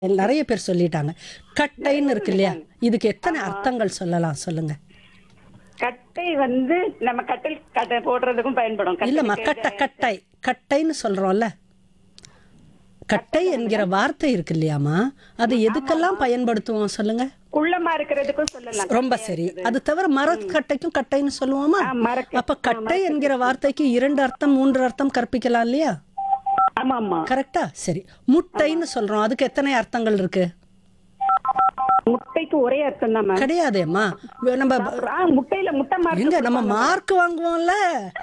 நிறைய பேர் சொல்லிட்டாங்க கட்டைன்னு இருக்கு இல்லையா இதுக்கு எத்தனை அர்த்தங்கள் சொல்லலாம் சொல்லுங்க கட்டை வந்து நம்ம கட்டில் கட்டை போடுறதுக்கும் பயன்படும் இல்லம்மா கட்டிலுக்கு கட்டை கட்டை கட்டைன்னு சொல்றோம்ல கட்டை என்கிற வார்த்தை இருக்கு இல்லையாம்மா அது எதுக்கெல்லாம் பயன்படுத்துவோம் சொல்லுங்க குள்ளமா இருக்கிறதுக்கும் சொல்லலாம் ரொம்ப சரி அது தவிர மரக்கட்டைக்கும் கட்டைன்னு சொல்லுவோமா ஆ, மரக்கட்டை. அப்ப கட்டை என்கிற வார்த்தைக்கு இரண்டு அர்த்தம் மூன்று அர்த்தம் கற்பிக்கலாம் இல்லையா ஆமா ஆமா கரெக்டா சரி முட்டைன்னு சொல்றோம் அதுக்கு எத்தனை அர்த்தங்கள் இருக்கு முட்டைக்கு ஒரே அர்த்தம் தான் மேம் கிடையாதேம்மா நம்ம முட்டையில முட்டை மாதிரி எங்க நம்ம மார்க் வாங்குவோம்ல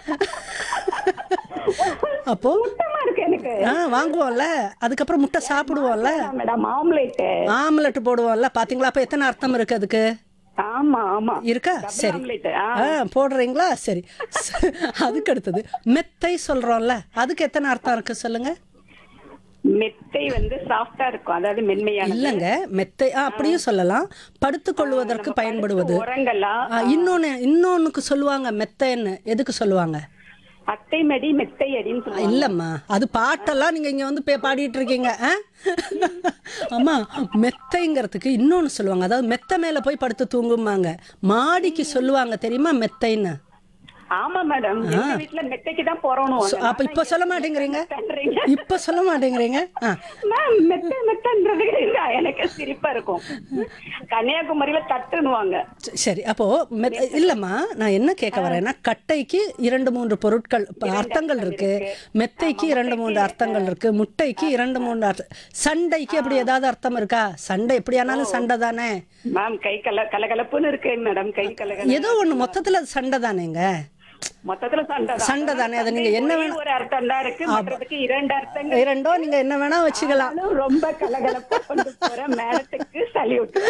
அப்போ முட்டமா இருக்கு எனக்கு ஆ வாங்குவோம்ல அதுக்கப்புறம் முட்டை சாப்பிடுவோம்ல மேடம் ஆம்லேட் ஆம்லெட் போடுவோம்ல பாத்தீங்களா அப்ப எத்தனை அர்த்தம் இருக்கு அதுக்கு ஆமா ஆமா இருக்கா சரி ஆம்லேட் ஆ போடுறீங்களா சரி ச- அதுக்கு அடுத்தது மெத்தை சொல்றோம்ல அதுக்கு எத்தனை அர்த்தம் இருக்கு சொல்லுங்க மெத்தை வந்து சாஃப்டா இருக்கும் அதாவது மென்மையான இல்லங்க மெத்தை ஆ, அப்படியும் சொல்லலாம் படுத்துக் கொள்வதற்கு பயன்படுவது உரங்கள்லாம் ஆ, இன்னொன்னு இன்னொன்னுக்கு சொல்லுவாங்க மெத்தைன்னு எதுக்கு சொல்லுவாங்க அத்தை மடி மெத்தை அடின்னு சொல்லுவாங்க இல்லம்மா அது பாட்டெல்லாம் நீங்க இங்க வந்து பே- பாடிட்டு இருக்கீங்க ஆ? அம்மா மெத்தைங்கிறதுக்கு இன்னொன்னு சொல்லுவாங்க அதாவது மெத்தை மேல போய் படுத்து தூங்குமாங்க மாடிக்கு சொல்லுவாங்க தெரியுமா மெத்தைன்னு ஆமா மேடம் எங்க வீட்டுல மெத்தைக்கு தான் போறோம் சொ- அப்ப இப்ப சொல்ல மாட்டேங்கிறீங்க இப்ப சொல்ல மாட்டேங்கிறீங்க ஆ மேம் மெத்த மெத்தன்றது எனக்கு சிரிப்பா இருக்கும் கன்னியாகுமரியில தட்டுன்னுவாங்க ச- சரி அப்போ மெத்- இல்லம்மா நான் என்ன கேட்க வரேன்னா கட்டைக்கு இரண்டு மூன்று பொருட்கள் ப- அர்த்தங்கள் இருக்கு மெத்தைக்கு இரண்டு மூன்று அர்த்தங்கள் இருக்கு முட்டைக்கு இரண்டு மூன்று அர்த்தம் சண்டைக்கு அப்படி ஏதாவது அர்த்தம் இருக்கா சண்டை எப்படியானாலும் சண்டை தானே மேம் கை கல கலகலப்புன்னு இருக்கு மேடம் கை கலகல ஏதோ ஒண்ணு மொத்தத்துல அது சண்டை தானேங்க மொத்தத்துல சண்டை தான். சண்டை தானே அதை நீங்க என்ன ஒரே வேணா ஒரு அர்த்தம் தான் இருக்கு மற்றதுக்கு இரண்டு அர்த்தங்கள் இரண்டோ நீங்க என்ன வேணா வச்சுக்கலாம் ஆனாலும் ரொம்ப கலகலப்பா கொண்டு போற மேடத்துக்கு சல்யூட்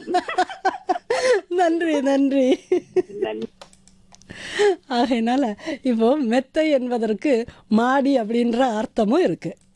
நன்றி நன்றி ஆகையினால இப்போ மெத்தை என்பதற்கு மாடி அப்படின்ற அர்த்தமும் இருக்கு